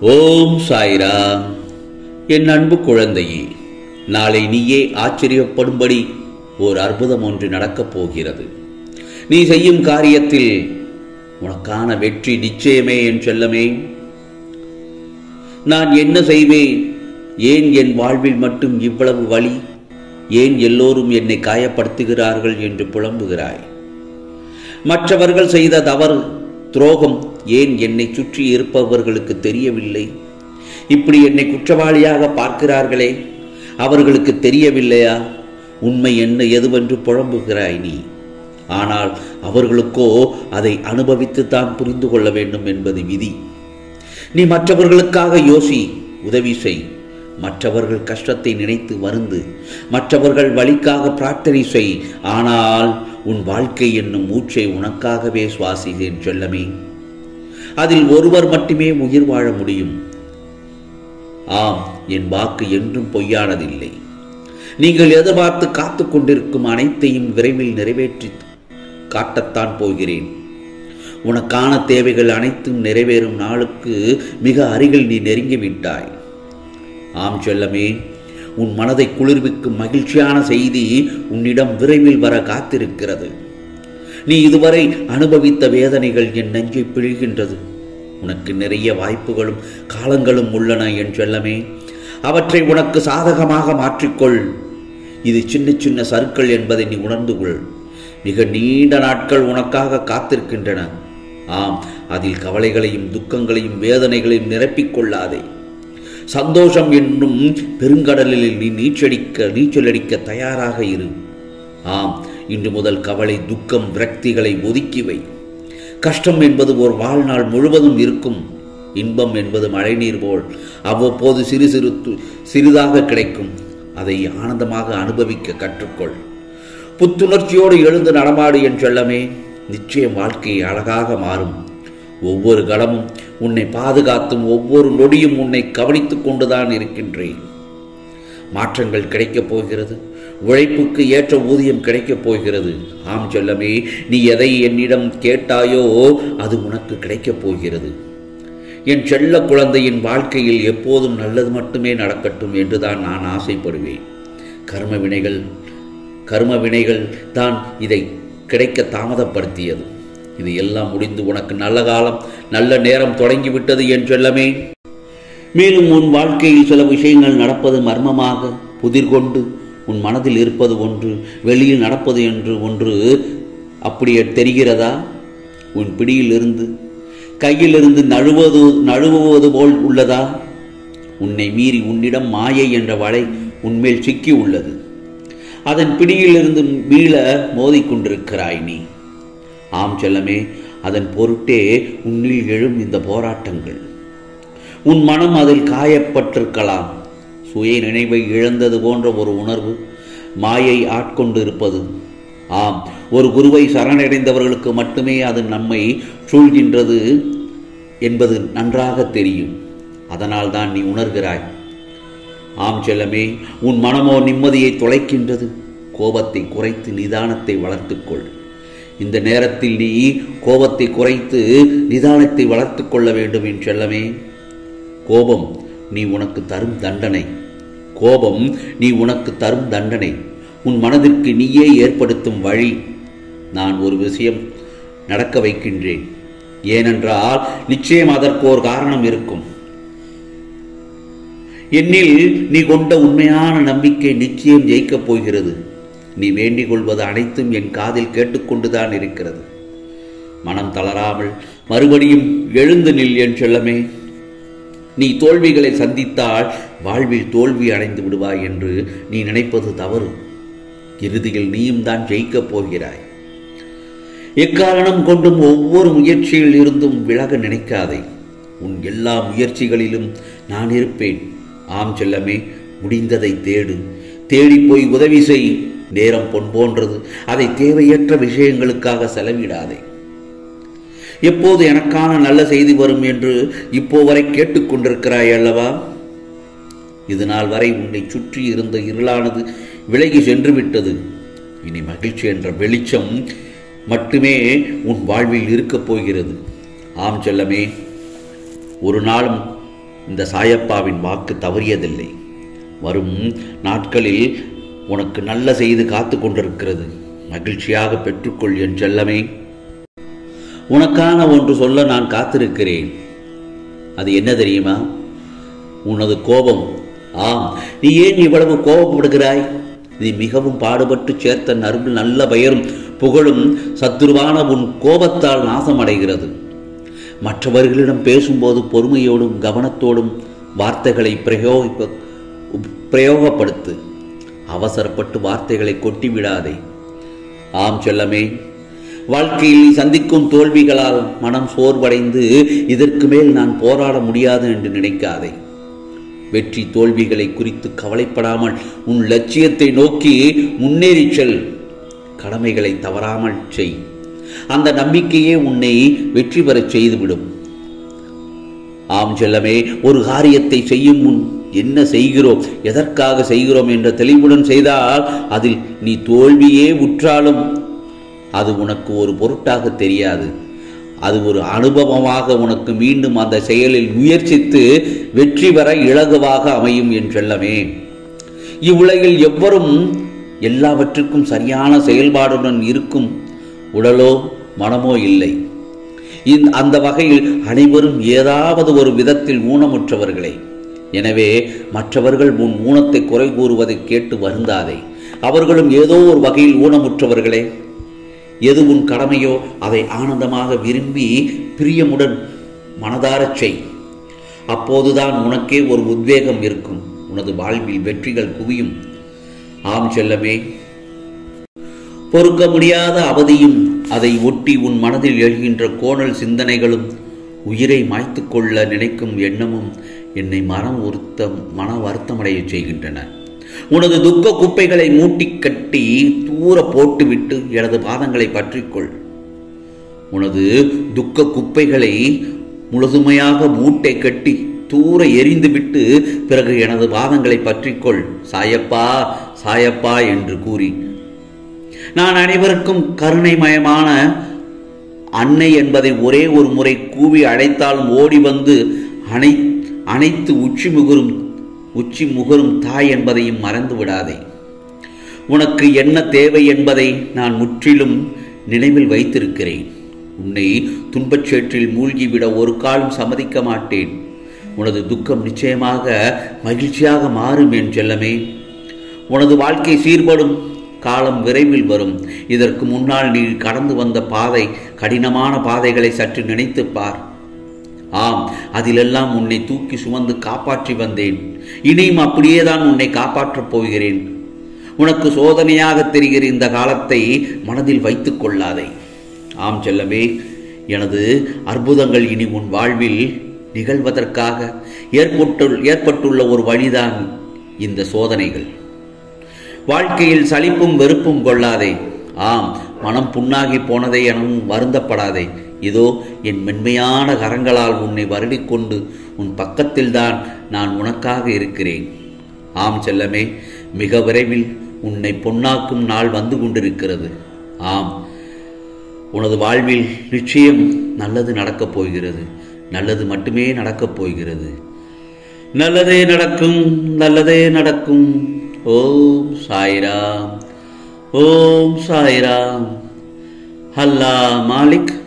ஓம் சாய்ரா என் அன்பு குழந்தையே நாளை நீயே ஆச்சரியப்படும்படி ஓர் அற்புதம் ஒன்று நடக்கப் போகிறது நீ செய்யும் காரியத்தில் உனக்கான வெற்றி நிச்சயமே என் செல்லமே நான் என்ன செய்வேன் ஏன் என் வாழ்வில் மட்டும் இவ்வளவு வலி ஏன் எல்லோரும் என்னை காயப்படுத்துகிறார்கள் என்று புலம்புகிறாய் மற்றவர்கள் செய்த தவறு துரோகம் ஏன் என்னை சுற்றி இருப்பவர்களுக்கு தெரியவில்லை இப்படி என்னை குற்றவாளியாக பார்க்கிறார்களே அவர்களுக்கு தெரியவில்லையா உண்மை என்ன எதுவென்று புலம்புகிறாய் நீ ஆனால் அவர்களுக்கோ அதை அனுபவித்துத்தான் புரிந்து கொள்ள வேண்டும் என்பது விதி நீ மற்றவர்களுக்காக யோசி உதவி செய் மற்றவர்கள் கஷ்டத்தை நினைத்து வருந்து மற்றவர்கள் வழிக்காக பிரார்த்தனை செய் ஆனால் உன் வாழ்க்கை என்னும் மூச்சை உனக்காகவே சுவாசித்தேன் செல்லமே அதில் ஒருவர் மட்டுமே உயிர் வாழ முடியும் ஆம் என் வாக்கு என்றும் பொய்யானதில்லை நீங்கள் எதிர்பார்த்து காத்து கொண்டிருக்கும் அனைத்தையும் விரைவில் நிறைவேற்றி காட்டத்தான் போகிறேன் உனக்கான தேவைகள் அனைத்தும் நிறைவேறும் நாளுக்கு மிக அருகில் நீ நெருங்கிவிட்டாய் ஆம் செல்லமே உன் மனதை குளிர்விக்கும் மகிழ்ச்சியான செய்தி உன்னிடம் விரைவில் வர காத்திருக்கிறது நீ இதுவரை அனுபவித்த வேதனைகள் என் நெஞ்சை பிழிகின்றது உனக்கு நிறைய வாய்ப்புகளும் காலங்களும் உள்ளன என் செல்லமே அவற்றை உனக்கு சாதகமாக மாற்றிக்கொள் இது சின்ன சின்ன சருக்கள் என்பதை நீ உணர்ந்து கொள் மிக நீண்ட நாட்கள் உனக்காக காத்திருக்கின்றன ஆம் அதில் கவலைகளையும் துக்கங்களையும் வேதனைகளையும் நிரப்பிக் கொள்ளாதே சந்தோஷம் என்னும் பெருங்கடலில் நீ நீச்சடிக்க நீச்சலடிக்க தயாராக இரு ஆம் இன்று முதல் கவலை துக்கம் விரக்திகளை ஒதுக்கி வை கஷ்டம் என்பது ஒரு வாழ்நாள் முழுவதும் இருக்கும் இன்பம் என்பது மழைநீர் போல் அவ்வப்போது சிறு சிறு து- சிறிதாக கிடைக்கும் அதை ஆனந்தமாக அனுபவிக்க கற்றுக்கொள் புத்துணர்ச்சியோடு எழுந்து நடமாடு என் செல்லமே நிச்சயம் வாழ்க்கை அழகாக மாறும் ஒவ்வொரு கணமும் உன்னை பாதுகாத்தும் ஒவ்வொரு நொடியும் உன்னை கவனித்துக் கொண்டுதான் இருக்கின்றேன் மாற்றங்கள் கிடைக்கப் போகிறது உழைப்புக்கு ஏற்ற ஊதியம் கிடைக்கப் போகிறது ஆம் செல்லமே நீ எதை என்னிடம் கேட்டாயோ அது உனக்கு கிடைக்கப் போகிறது என் செல்ல குழந்தையின் வாழ்க்கையில் எப்போதும் நல்லது மட்டுமே நடக்கட்டும் என்றுதான் நான் ஆசைப்படுவேன் கர்ம வினைகள் கர்ம வினைகள் தான் இதை கிடைக்க தாமதப்படுத்தியது இது எல்லாம் முடிந்து உனக்கு நல்ல காலம் நல்ல நேரம் தொடங்கிவிட்டது என் செல்லமே மேலும் உன் வாழ்க்கையில் சில விஷயங்கள் நடப்பது மர்மமாக புதிர்கொண்டு உன் மனதில் இருப்பது ஒன்று வெளியில் நடப்பது என்று ஒன்று அப்படியே தெரிகிறதா உன் பிடியிலிருந்து கையிலிருந்து நழுவது நழுவுவது போல் உள்ளதா உன்னை மீறி உன்னிடம் மாயை என்ற வலை உன்மேல் சிக்கி உள்ளது அதன் பிடியிலிருந்து மீள மோதிக்கொண்டிருக்கிறாய் நீ ஆம் செல்லமே அதன் பொருட்டே உன்னில் எழும் இந்த போராட்டங்கள் உன் மனம் அதில் காயப்பட்டிருக்கலாம் சுய நினைவை இழந்தது போன்ற ஒரு உணர்வு மாயை ஆட்கொண்டு இருப்பது ஆம் ஒரு குருவை சரணடைந்தவர்களுக்கு மட்டுமே அது நம்மை சூழ்கின்றது என்பது நன்றாக தெரியும் அதனால்தான் நீ உணர்கிறாய் ஆம் செல்லமே உன் மனமோ நிம்மதியை தொலைக்கின்றது கோபத்தை குறைத்து நிதானத்தை வளர்த்துக்கொள் இந்த நேரத்தில் நீ கோபத்தை குறைத்து நிதானத்தை வளர்த்துக் கொள்ள வேண்டும் என் செல்லமே கோபம் நீ உனக்கு தரும் தண்டனை கோபம் நீ உனக்கு தரும் தண்டனை உன் மனதிற்கு நீயே ஏற்படுத்தும் வழி நான் ஒரு விஷயம் நடக்க வைக்கின்றேன் ஏனென்றால் நிச்சயம் அதற்கு ஒரு காரணம் இருக்கும் என்னில் நீ கொண்ட உண்மையான நம்பிக்கை நிச்சயம் ஜெயிக்கப் போகிறது நீ வேண்டிக் கொள்வது அனைத்தும் என் காதில் கேட்டுக்கொண்டுதான் இருக்கிறது மனம் தளராமல் மறுபடியும் எழுந்து நில் என் செல்லமே நீ தோல்விகளை சந்தித்தால் வாழ்வில் தோல்வி அடைந்து விடுவாய் என்று நீ நினைப்பது தவறு இறுதியில் நீயும் தான் ஜெயிக்கப் போகிறாய் எக்காரணம் கொண்டும் ஒவ்வொரு முயற்சியில் இருந்தும் விலக நினைக்காதே உன் எல்லா முயற்சிகளிலும் நான் இருப்பேன் ஆம் செல்லமே முடிந்ததை தேடு தேடி போய் உதவி செய் நேரம் பொன் போன்றது அதை தேவையற்ற விஷயங்களுக்காக செலவிடாதே எப்போது எனக்கான நல்ல செய்தி வரும் என்று இப்போ வரை கேட்டுக்கொண்டிருக்கிறாய் அல்லவா இது நாள் வரை உன்னை சுற்றி இருந்த இருளானது விலகி சென்று விட்டது இனி மகிழ்ச்சி என்ற வெளிச்சம் மட்டுமே உன் வாழ்வில் இருக்கப் போகிறது ஆம் செல்லமே ஒரு நாளும் இந்த சாயப்பாவின் வாக்கு தவறியதில்லை வரும் நாட்களில் உனக்கு நல்ல செய்து காத்து கொண்டிருக்கிறது மகிழ்ச்சியாக பெற்றுக்கொள் என் செல்லமே உனக்கான ஒன்று சொல்ல நான் காத்திருக்கிறேன் அது என்ன தெரியுமா உனது கோபம் ஆம் நீ ஏன் இவ்வளவு கோபப்படுகிறாய் நீ மிகவும் பாடுபட்டு சேர்த்த நறுபில் நல்ல பெயரும் புகழும் சத்துருவான உன் கோபத்தால் நாசமடைகிறது மற்றவர்களிடம் பேசும்போது பொறுமையோடும் கவனத்தோடும் வார்த்தைகளை பிரயோகிப்ப பிரயோகப்படுத்து அவசரப்பட்டு வார்த்தைகளை கொட்டிவிடாதே ஆம் செல்லமே வாழ்க்கையில் நீ சந்திக்கும் தோல்விகளால் மனம் சோர்வடைந்து இதற்கு மேல் நான் போராட முடியாது என்று நினைக்காதே வெற்றி தோல்விகளை குறித்து கவலைப்படாமல் உன் லட்சியத்தை நோக்கி முன்னேறி செல் கடமைகளை தவறாமல் செய் அந்த நம்பிக்கையே உன்னை வெற்றி பெறச் செய்துவிடும் ஆம் செல்லமே ஒரு காரியத்தை செய்யும் முன் என்ன செய்கிறோம் எதற்காக செய்கிறோம் என்ற தெளிவுடன் செய்தால் அதில் நீ தோல்வியே உற்றாலும் அது உனக்கு ஒரு பொருட்டாக தெரியாது அது ஒரு அனுபவமாக உனக்கு மீண்டும் அந்த செயலில் முயற்சித்து வெற்றி பெற இலகுவாக அமையும் என் செல்லமே இவ்வுலகில் எவரும் எல்லாவற்றுக்கும் சரியான செயல்பாடுடன் இருக்கும் உடலோ மனமோ இல்லை இந்த அந்த வகையில் அனைவரும் ஏதாவது ஒரு விதத்தில் ஊனமுற்றவர்களே எனவே மற்றவர்கள் உன் ஊனத்தை குறை கூறுவதை கேட்டு வருந்தாதே அவர்களும் ஏதோ ஒரு வகையில் ஊனமுற்றவர்களே எது உன் கடமையோ அதை ஆனந்தமாக விரும்பி பிரியமுடன் மனதாரச் செய் அப்போதுதான் உனக்கே ஒரு உத்வேகம் இருக்கும் உனது வாழ்வில் வெற்றிகள் குவியும் ஆம் செல்லமே பொறுக்க முடியாத அவதியும் அதை ஒட்டி உன் மனதில் எழுகின்ற கோணல் சிந்தனைகளும் உயிரை மாய்த்து கொள்ள நினைக்கும் எண்ணமும் என்னை மனம் உறுத்தம் மன வருத்தமடையச் செய்கின்றன உனது துக்க குப்பைகளை மூட்டி கட்டி தூர போட்டுவிட்டு எனது பாதங்களை பற்றிக்கொள் உனது துக்க குப்பைகளை முழுதுமையாக மூட்டை கட்டி தூர எரிந்துவிட்டு பிறகு எனது பாதங்களை பற்றிக்கொள் சாயப்பா சாயப்பா என்று கூறி நான் அனைவருக்கும் கருணைமயமான அன்னை என்பதை ஒரே ஒரு முறை கூவி அழைத்தாலும் ஓடி வந்து அனை அனைத்து உச்சி முகரும் உச்சி முகரும் தாய் என்பதையும் மறந்து விடாதே உனக்கு என்ன தேவை என்பதை நான் முற்றிலும் நினைவில் வைத்திருக்கிறேன் உன்னை துன்பச் சேற்றில் மூழ்கிவிட ஒரு காலம் சம்மதிக்க மாட்டேன் உனது துக்கம் நிச்சயமாக மகிழ்ச்சியாக மாறும் என் செல்லமே உனது வாழ்க்கை சீர்படும் காலம் விரைவில் வரும் இதற்கு முன்னால் நீ கடந்து வந்த பாதை கடினமான பாதைகளை சற்று நினைத்துப் பார் ஆம் அதிலெல்லாம் உன்னை தூக்கி சுமந்து காப்பாற்றி வந்தேன் இனியும் அப்படியே தான் உன்னை காப்பாற்றப் போகிறேன் உனக்கு சோதனையாக தெரிகிற இந்த காலத்தை மனதில் வைத்துக் கொள்ளாதே ஆம் செல்லமே எனது அற்புதங்கள் இனி உன் வாழ்வில் நிகழ்வதற்காக ஏற்பட்டு ஏற்பட்டுள்ள ஒரு வழிதான் இந்த சோதனைகள் வாழ்க்கையில் சலிப்பும் வெறுப்பும் கொள்ளாதே ஆம் மனம் புண்ணாகி போனதை எனவும் வருந்தப்படாதே இதோ என் மென்மையான கரங்களால் உன்னை வருடிக்கொண்டு உன் பக்கத்தில்தான் நான் உனக்காக இருக்கிறேன் ஆம் செல்லமே மிக விரைவில் உன்னை பொன்னாக்கும் நாள் வந்து கொண்டிருக்கிறது ஆம் உனது வாழ்வில் நிச்சயம் நல்லது நடக்கப் போகிறது நல்லது மட்டுமே நடக்கப் போகிறது நல்லதே நடக்கும் நல்லதே நடக்கும் ஓம் சாய்ராம் ஓம் சாய்ராம் அல்லா மாலிக்